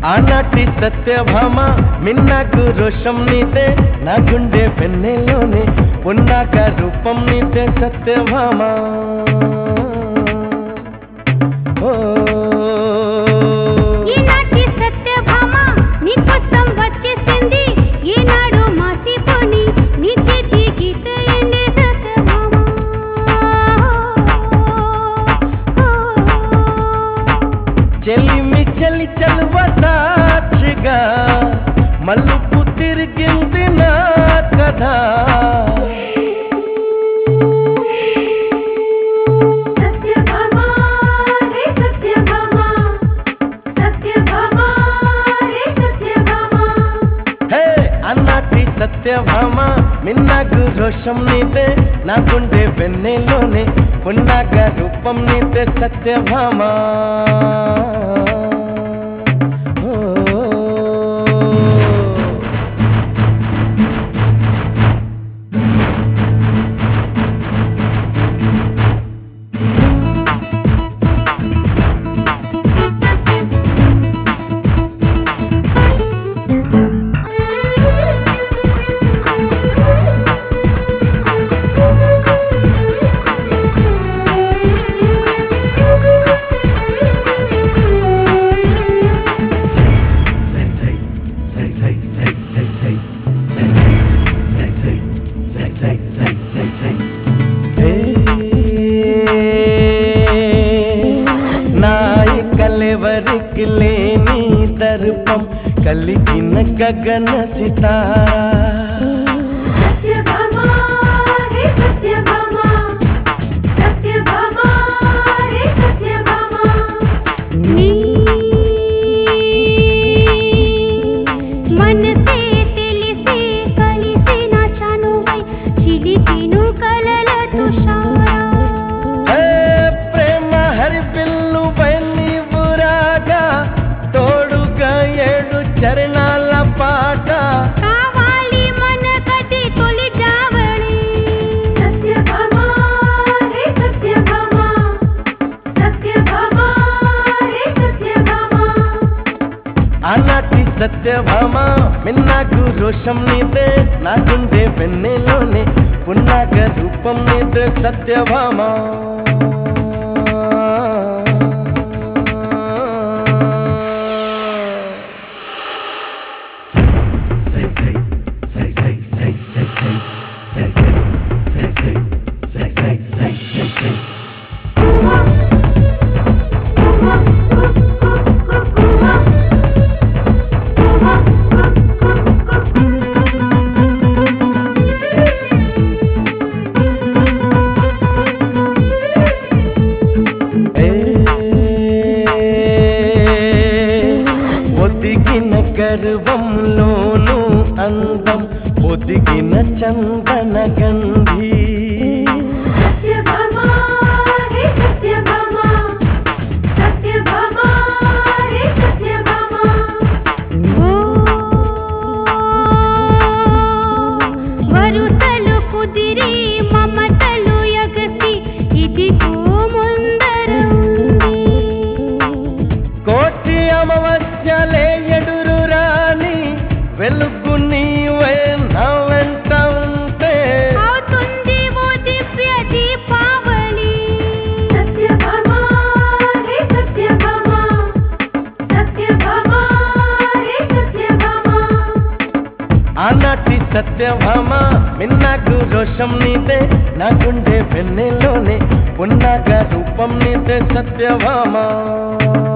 ఆనాటి సత్యభామ మిన్నాకు రోషం నీతే నా గుండె వెన్నెలోనే ఉన్నాక రూపం నీతే సత్యభామ ఓ ఈనాటి సత్యభామ నీకోసం వచ్చేసింది ఈనాడు మాసిపోని నీ చేతి గీతయండి సత్యభామ చెలిమి చెలి చలువ సాక్షిగా మలుపు తిరిగింది నా కథ సత్యభామ రే సత్యభామ సత్యభామ రే సత్యభామ హే అన్నాటి సత్యభామ మిన్నాకు రోషం నీతే నా గుండె వెన్నెలోనే ఉన్నాక రూపం నీతే సత్యభామ ఓ. నాయకలెవరికి లేని దర్పం కలిగిన గగన సితారా సత్యభామ రే సత్యభామ సత్యభామ రే సత్యభామ నీ మనసే తెలిసే కలిసిన చనువై చిలికిను కలల తుషారా హే ప్రేమ హరిపిల్లు నీవు రాగా తోడుగా ఏడు చరణాల పాట కావాలి మన కటి తొలి జావళి సత్యభామ రే సత్యభామ సత్యభామ రే సత్యభామ ఆనాటి సత్యభామ మిన్నాకు రోషం నీదే నా గుండె వెన్నెలోనే ఉన్నాక రూపం నీదే సత్యభామ ఏ, ఒదిగిన గర్వంలోను అందం ఒదిగిన చందన గంధి సత్యభామ రే సత్యభామ సత్యభామ రే సత్యభామ వరుసలు కుదిరి మమతలు ఎగసి ఇదిగో ముందర ఉంది కోటి అమవస్యలే ఎడురు రాని వెలుగు నీవే నా వెంట ఉంటే అవుతుంది ఓ దివ్య దీపావళి సత్యభామ రే సత్యభామ సత్యభామ రే సత్యభామ ఆనాటి సత్యభామ మిన్నాకు రోషం నీదే నా గుండె వెన్నెలోనే ఉన్నాక రూపం నీదే సత్యభామ